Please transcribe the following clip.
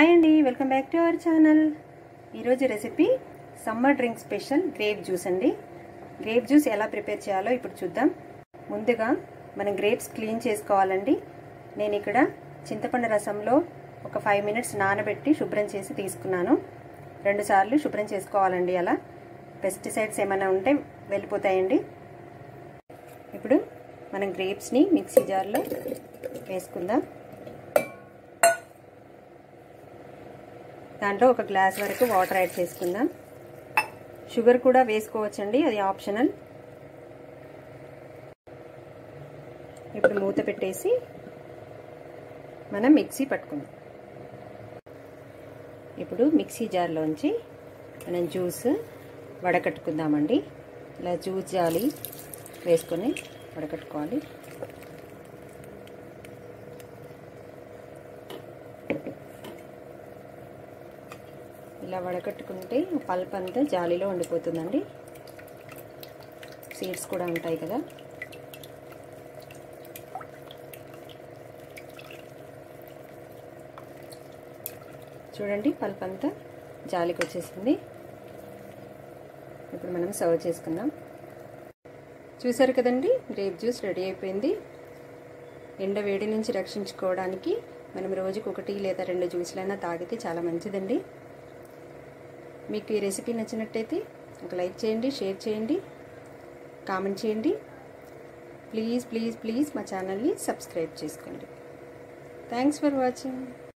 hi అండి welcome back to our channel ఈరోజు recipe summer drink special grape juice అండి grape juice ఎలా prepare చేయాలో ఇప్పుడు చూద్దాం ముందుగా మనం గ్రేప్స్ క్లీన్ చేసుకోవాలండి నేను ఇక్కడ చింతపండు రసంలో ఒక ఫైవ్ మినిట్స్ నానబెట్టి శుభ్రం చేసి తీసుకున్నాను రెండు సార్లు శుభ్రం చేసుకోవాలండి అలా పెస్టిసైడ్స్ ఏమైనా ఉంటే వెళ్ళిపోతాయండి ఇప్పుడు మనం గ్రేప్స్ని మిక్సీ జార్లో వేసుకుందాం దాంట్లో ఒక గ్లాస్ వరకు వాటర్ యాడ్ చేసుకుందాం షుగర్ కూడా వేసుకోవచ్చండి అది ఆప్షనల్ ఇప్పుడు మూత పెట్టేసి మనం మిక్సీ పట్టుకుందాం ఇప్పుడు మిక్సీ జార్లోంచి మనం జ్యూస్ వడకట్టుకుందామండి ఇలా జ్యూస్ జాలి వేసుకొని వడకట్టుకోవాలి ఇలా వడకట్టుకుంటే పల్ప్ అంతా జాలీలో ఉండిపోతుందండి సీడ్స్ కూడా ఉంటాయి కదా చూడండి పల్ప్ అంతా జాలికి వచ్చేసింది ఇప్పుడు మనం సర్వ్ చేసుకుందాం చూసారు కదండి గ్రేప్ జ్యూస్ రెడీ అయిపోయింది ఎండ వేడి నుంచి రక్షించుకోవడానికి మనం రోజుకి ఒకటి లేదా రెండు జ్యూస్లైనా తాగితే చాలా మంచిదండి మీకు ఈ రెసిపీ నచ్చినట్టయితే ఒక లైక్ చేయండి షేర్ చేయండి కామెంట్ చేయండి ప్లీజ్ ప్లీజ్ ప్లీజ్ మా ఛానల్ని సబ్స్క్రైబ్ చేసుకోండి థ్యాంక్స్ ఫర్ వాచింగ్